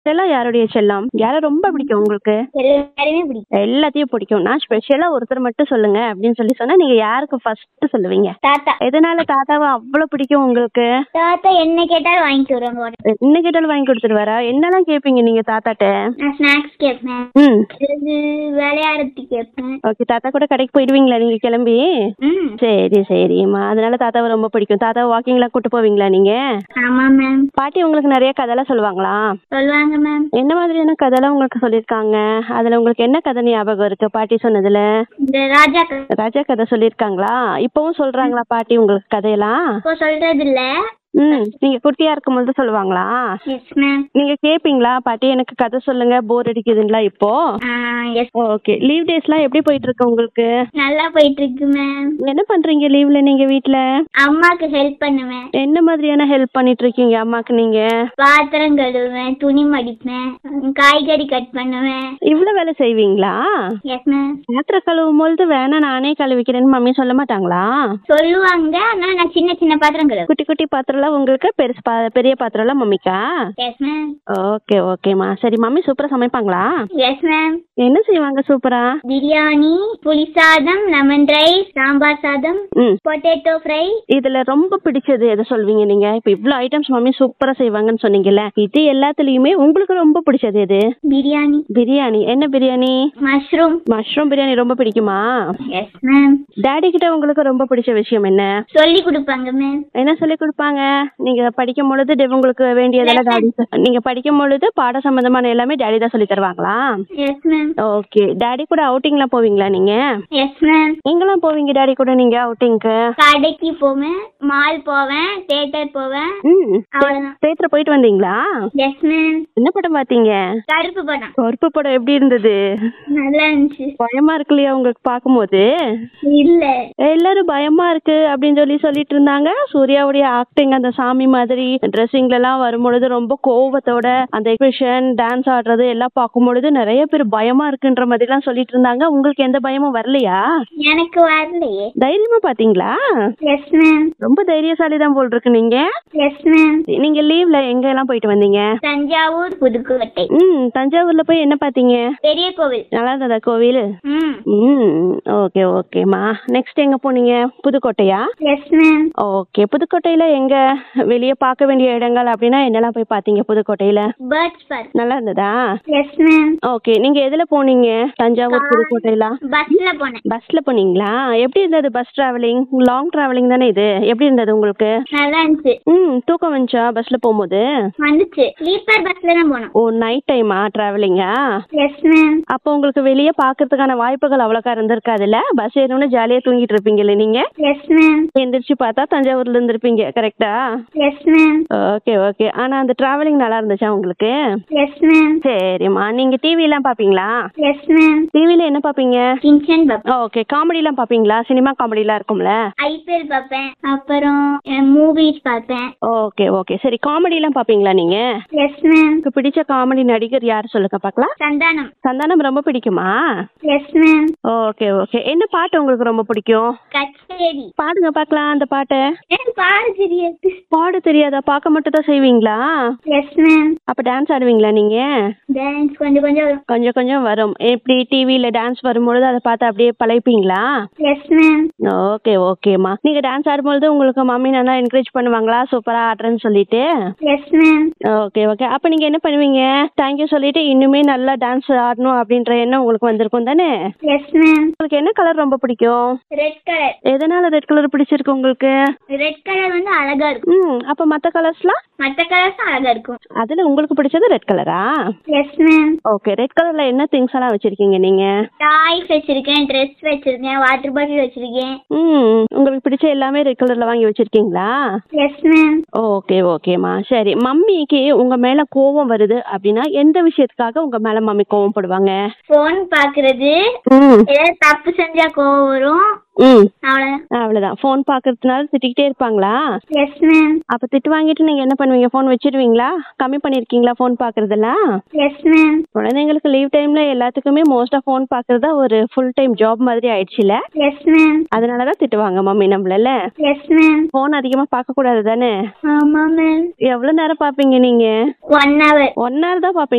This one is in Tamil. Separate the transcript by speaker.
Speaker 1: ஸ்பெஷலா யாருடைய செல்லம் யாரை ரொம்ப பிடிக்கும் உங்களுக்கு
Speaker 2: எல்லாருமே பிடிக்கும்
Speaker 1: எல்லாத்தையும் பிடிக்கும் நான் ஸ்பெஷலா ஒருத்தர் மட்டும் சொல்லுங்க அப்படின்னு சொல்லி சொன்னா நீங்க யாருக்கு ஃபர்ஸ்ட் சொல்லுவீங்க
Speaker 2: தாத்தா
Speaker 1: எதனால தாத்தாவை அவ்வளவு பிடிக்கும் உங்களுக்கு
Speaker 2: தாத்தா என்ன கேட்டாலும் வாங்கிட்டு வருவாங்க உடனே.
Speaker 1: என்ன கேட்டாலும் வாங்கி கொடுத்துருவாரா என்னெல்லாம் கேட்பீங்க நீங்க தாத்தாட்ட
Speaker 2: நான் ஸ்நாக்ஸ் கேட்பேன்
Speaker 1: ம்
Speaker 2: இது விளையாடுறதுக்கு கேட்பேன்
Speaker 1: ஓகே தாத்தா கூட கடைக்கு போயிடுவீங்களா நீங்க கிளம்பி
Speaker 2: ம்
Speaker 1: சரி சரிம்மா அதனால தாத்தாவை ரொம்ப பிடிக்கும் தாத்தாவை வாக்கிங்லாம் கூட்டு போவீங்களா நீங்க
Speaker 2: ஆமா மேம்
Speaker 1: பாட்டி உங்களுக்கு நிறைய கதைலாம் சொல்லுவாங்களா
Speaker 2: சொல்லுவாங்க மேம்
Speaker 1: என்ன மாதிரியான கதைலாம் உங்களுக்கு சொல்லியிருக்காங்க அதுல உங்களுக்கு என்ன கதை ஞாபகம் இருக்கு பாட்டி சொன்னதுல
Speaker 2: இந்த ராஜா கதை
Speaker 1: ராஜா கதை சொல்லியிருக்காங்களா இப்பவும் சொல்றாங்களா பாட்டி உங்களுக்கு கதையெல்லாம்
Speaker 2: இப்போ சொல்றது இல்ல
Speaker 1: ம் நீங்க குட்டியா இருக்கும்போது சொல்லுவாங்களா
Speaker 2: எஸ் மேம்
Speaker 1: நீங்க கேப்பீங்களா பாட்டி எனக்கு கதை சொல்லுங்க போர் அடிக்குதுங்களா இப்போ
Speaker 2: எஸ்
Speaker 1: ஓகே லீவ் டேஸ்லாம் எப்படி போயிட்டு இருக்கு உங்களுக்கு
Speaker 2: நல்லா போயிட்டு இருக்கு மேம்
Speaker 1: என்ன பண்றீங்க லீவ்ல நீங்க வீட்ல
Speaker 2: அம்மாக்கு ஹெல்ப் பண்ணுவேன்
Speaker 1: என்ன மாதிரியான ஹெல்ப் பண்ணிட்டு இருக்கீங்க அம்மாக்கு நீங்க
Speaker 2: பாத்திரம் கழுவுவேன் துணி மடிப்பேன் காய்கறி கட் பண்ணுவேன்
Speaker 1: இவ்வளவு வேலை செய்வீங்களா
Speaker 2: எஸ் மேம்
Speaker 1: பாத்திரம் கழுவும் பொழுது வேணா நானே கழுவிக்கிறேன்னு மம்மி சொல்ல மாட்டாங்களா
Speaker 2: சொல்லுவாங்க ஆனா நான் சின்ன சின்ன பாத்திரம் கழுவு
Speaker 1: குட்டி குட்டி பாத்திரம்லாம் உங்களுக்கு பெருசு பா- பெரிய பாத்திரம்லாம் மம்மிக்கா
Speaker 2: எஸ் மேம்
Speaker 1: ஓகே ஓகேம்மா சரி மம்மி சூப்பரா சமைப்பாங்களா
Speaker 2: எஸ் மேம்
Speaker 1: என்ன செய்வாங்க சூப்பரா
Speaker 2: பிரியாணி புளி சாதம் லெமன் ரைஸ் சாம்பார் சாதம்
Speaker 1: ம்
Speaker 2: பொட்டேட்டோ ஃப்ரை
Speaker 1: இதுல ரொம்ப பிடிச்சது எதை சொல்வீங்க நீங்க இப்ப இவ்ளோ ஐட்டம்ஸ் மம்மி சூப்பரா செய்வாங்கன்னு சொன்னீங்கல்ல இது எல்லாத்துலயுமே உங்களுக்கு ரொம்ப பிடிச்சது எது
Speaker 2: பிரியாணி
Speaker 1: பிரியாணி என்ன பிரியாணி
Speaker 2: மஷ்ரூம்
Speaker 1: மஷ்ரூம் பிரியாணி ரொம்ப பிடிக்குமா
Speaker 2: எஸ் மேம்
Speaker 1: டாடி கிட்ட உங்களுக்கு ரொம்ப பிடிச்ச விஷயம் என்ன
Speaker 2: சொல்லி கொடுப்பாங்க மேம்
Speaker 1: என்ன சொல்லி கொடுப்பாங்க நீங்க படிக்கும் பொழுது டி- உங்களுக்கு வேண்டியதெல்லாம் டாடி நீங்க படிக்கும் பொழுது பாட சம்பந்தமான எல்லாமே டாடி தான் சொல்லி தருவாங்களா
Speaker 2: எஸ் மேம்
Speaker 1: ஓகே டாடி கூட அவுட்டிங்லாம் போவீங்களா நீங்க
Speaker 2: எஸ் மேம்
Speaker 1: எங்கெல்லாம் போவீங்க டாடி கூட நீங்க அவுட்டிங்க்கு
Speaker 2: கடைக்கு போவேன் மால் போவேன் தியேட்டர் போவேன்
Speaker 1: ம்
Speaker 2: அவ்வளவுதான்
Speaker 1: தேட்டர் போயிட்டு வந்தீங்களா
Speaker 2: எஸ் மேம்
Speaker 1: என்ன படம் பாத்தீங்க
Speaker 2: கருப்பு படம்
Speaker 1: கருப்பு படம் எப்படி இருந்தது
Speaker 2: நல்லா இருந்துச்சு
Speaker 1: பயமா இருக்கு இல்லையா உங்களுக்கு பார்க்கும்போது
Speaker 2: இல்ல
Speaker 1: எல்லாரும் பயமா இருக்கு அப்படின்னு சொல்லி சொல்லிட்டு இருந்தாங்க சூர்யாவுடைய ஆக்டிங் அந்த சாமி மாதிரி ட்ரெஸ்ஸிங்ல எல்லாம் வரும்பொழுது ரொம்ப கோவத்தோட அந்த எக்ஸ்பிரஷன் டான்ஸ் ஆடுறது எல்லாம் பார்க்கும்பொழுது நிறைய பேர் பயமா இருக்குன்ற மாதிரி எல்லாம் சொல்லிட்டு இருந்தாங்க உங்களுக்கு எந்த பயமும் வரலையா
Speaker 2: எனக்கு வரலையே
Speaker 1: தைரியமா பாத்தீங்களா
Speaker 2: எஸ் மேம்
Speaker 1: ரொம்ப தைரியசாலி தான் போல் இருக்கு நீங்க
Speaker 2: எஸ் மேம்
Speaker 1: நீங்க லீவ்ல எங்க எல்லாம் போயிட்டு வந்தீங்க
Speaker 2: தஞ்சாவூர் புதுக்கோட்டை
Speaker 1: ம் தஞ்சாவூர்ல போய் என்ன பாத்தீங்க
Speaker 2: பெரிய கோவில்
Speaker 1: நல்லா இருந்ததா கோவில்
Speaker 2: ம்
Speaker 1: ம் ஓகே ஓகேம்மா நெக்ஸ்ட் எங்க போனீங்க புதுக்கோட்டையா
Speaker 2: எஸ் மேம்
Speaker 1: ஓகே புதுக்கோட்டையில எங்க வெளிய பார்க்க வேண்டிய இடங்கள் அப்படின்னா என்னெல்லாம் போய் பாத்தீங்க புதுக்கோட்டையில
Speaker 2: பேர்ட்ஸ் பார்க்
Speaker 1: நல்லா இருந்ததா
Speaker 2: எஸ் மேம்
Speaker 1: ஓகே நீங்க எதுல போனீங்க தஞ்சாவூர் புதுக்கோட்டையில
Speaker 2: பஸ்ல போனேன்
Speaker 1: பஸ்ல போனீங்களா எப்படி இருந்தது பஸ் டிராவலிங் லாங் டிராவலிங் தானே இது எப்படி இருந்தது உங்களுக்கு
Speaker 2: நல்லா இருந்துச்சு
Speaker 1: ம் தூக்கம் வந்துச்சா பஸ்ல போகும்போது
Speaker 2: வந்துச்சு ஸ்லீப்பர் பஸ்ல தான் போனோம்
Speaker 1: ஓ நைட் டைமா டிராவலிங்கா
Speaker 2: எஸ் மேம்
Speaker 1: அப்போ உங்களுக்கு வெளியே பார்க்கறதுக்கான வாய்ப்புகள் அவ்வளோக்கா இருந்திருக்காதுல்ல பஸ் ஏறணும்னு ஜாலியாக தூங்கிட்டு இருப்பீங்கல்ல நீங்க
Speaker 2: எஸ் மேம்
Speaker 1: எந்திரிச்சு பார்த்தா தஞ்சாவூர்ல இருந்திருப்பீங்க கரெக்டா
Speaker 2: எஸ் மேம்
Speaker 1: ஓகே ஓகே ஆனா அந்த டிராவலிங் நல்லா இருந்துச்சா உங்களுக்கு
Speaker 2: எஸ் மேம்
Speaker 1: சரிம்மா நீங்க டிவி எல்லாம் பாப்பீங்களா
Speaker 2: எஸ் மேம்
Speaker 1: டிவில என்ன பாப்பீங்க
Speaker 2: கிச்சன் பார்ப்பேன்
Speaker 1: ஓகே காமெடி எல்லாம் பாப்பீங்களா சினிமா காமெடி எல்லாம் இருக்கும்ல
Speaker 2: ஐபிஎல் பார்ப்பேன் அப்புறம் மூவிஸ் பார்ப்பேன்
Speaker 1: ஓகே ஓகே சரி காமெடி எல்லாம் பாப்பீங்களா நீங்க
Speaker 2: எஸ் மேம்
Speaker 1: உங்களுக்கு பிடிச்ச காமெடி நடிகர் யார் சொல்லுங்க பார்க்கலாம்
Speaker 2: சந்தானம்
Speaker 1: சந்தானம் ரொம்ப பிடிக்குமா
Speaker 2: எஸ் மேம்
Speaker 1: ஓகே ஓகே என்ன பாட்டு உங்களுக்கு ரொம்ப பிடிக்கும்
Speaker 2: கச்சேரி
Speaker 1: பாடுங்க பார்க்கலாம் அந்த பாட்டை
Speaker 2: எனக்கு பாட தெரியாது
Speaker 1: பாட தெரியாதா பார்க்க மட்டும் தான் செய்வீங்களா
Speaker 2: எஸ் மேம்
Speaker 1: அப்ப டான்ஸ் ஆடுவீங்களா நீங்க
Speaker 2: டான்ஸ் கொஞ்சம் கொஞ்சம் வரும்
Speaker 1: கொஞ்சம் கொஞ்சம் வரும் எப்படி டிவில டான்ஸ் வரும்பொழுது அதை பார்த்து அப்படியே பழகிப்பீங்களா
Speaker 2: எஸ் மேம்
Speaker 1: ஓகே ஓகேம்மா நீங்க டான்ஸ் ஆடும்பொழுது உங்களுக்கு மம்மி நல்லா என்கரேஜ் பண்ணுவாங்களா சூப்பரா ஆடுறேன்னு சொல்லிட்டு
Speaker 2: எஸ் மேம்
Speaker 1: ஓகே ஓகே அப்ப நீங்க என்ன பண்ணுவீங்க தேங்க்யூ சொல்லிட்டு இன்னுமே நல்லா டான்ஸ் ஆடணும் அப்படின்ற எண்ணம் உங்களுக்கு வந்திருக்கும் தானே
Speaker 2: எஸ் மேம்
Speaker 1: உங்களுக்கு என்ன கலர் ரொம்ப பிடிக்கும்
Speaker 2: ரெட் கலர்
Speaker 1: எதனால ரெட் கலர் பிடிச்சிருக்கு உங்களுக்கு
Speaker 2: ரெட் கலர் வந்து அழகா இருக்கும்
Speaker 1: ம் அப்ப மத்த கலர்ஸ்லாம்
Speaker 2: மற்ற கலர்ஸும் அழகா இருக்கும்
Speaker 1: அதுல உங்களுக்கு பிடிச்சது ரெட் கலரா
Speaker 2: எஸ் மேம்
Speaker 1: ஓகே ரெட் கலர்ல என்ன திங்ஸ் எல்லாம் வச்சிருக்கீங்க நீங்க
Speaker 2: டாய்ஸ் வச்சிருக்கேன் ட்ரெஸ் வச்சிருக்கேன் வாட்டர் பாட்டில் வச்சிருக்கேன்
Speaker 1: ம் உங்களுக்கு பிடிச்ச எல்லாமே ரெட் கலர்ல வாங்கி வச்சிருக்கீங்களா
Speaker 2: எஸ் மேம்
Speaker 1: ஓகே ஓகேம்மா சரி மம்மிக்கு உங்க மேல கோவம் வருது அப்படின்னா எந்த விஷயத்துக்காக உங்க மேல மம்மி கோவப்படுவாங்க
Speaker 2: ஃபோன் பாக்குறது
Speaker 1: ம்
Speaker 2: ஏதாவது தப்பு செஞ்சா கோவம் வரும்
Speaker 1: ம்
Speaker 2: அவ்வளவுதான்
Speaker 1: அவ்வளவுதான் ஃபோன் பாக்குறதுனால திட்டிக்கிட்டே இருப்பாங்களா
Speaker 2: எஸ் மேம்
Speaker 1: அப்ப திட்டு வாங்கிட்டு நீங்க என்ன பண்ணுவீங்க ஃபோன் வச்சிருவீங்களா கம்மி பண்ணிருக்கீங்களா ஃபோன் பாக்குறதெல்லாம்
Speaker 2: எஸ் மேம்
Speaker 1: குழந்தைங்களுக்கு லீவ் டைம்ல எல்லாத்துக்குமே மோஸ்டா ஃபோன் பாக்குறதா ஒரு ஃபுல் டைம் ஜாப் மாதிரி ஆயிடுச்சுல
Speaker 2: எஸ் மேம்
Speaker 1: அதனாலதான் திட்டுவாங்க மம்மி நம்மள
Speaker 2: எஸ் மேம்
Speaker 1: ஃபோன் அதிகமா பார்க்க கூடாது தானே
Speaker 2: ஆமா மேம்
Speaker 1: எவ்வளவு நேரம் பாப்பீங்க நீங்க
Speaker 2: ஒன் ஹவர்
Speaker 1: ஒன் ஹவர் தான் பாப்பீங்க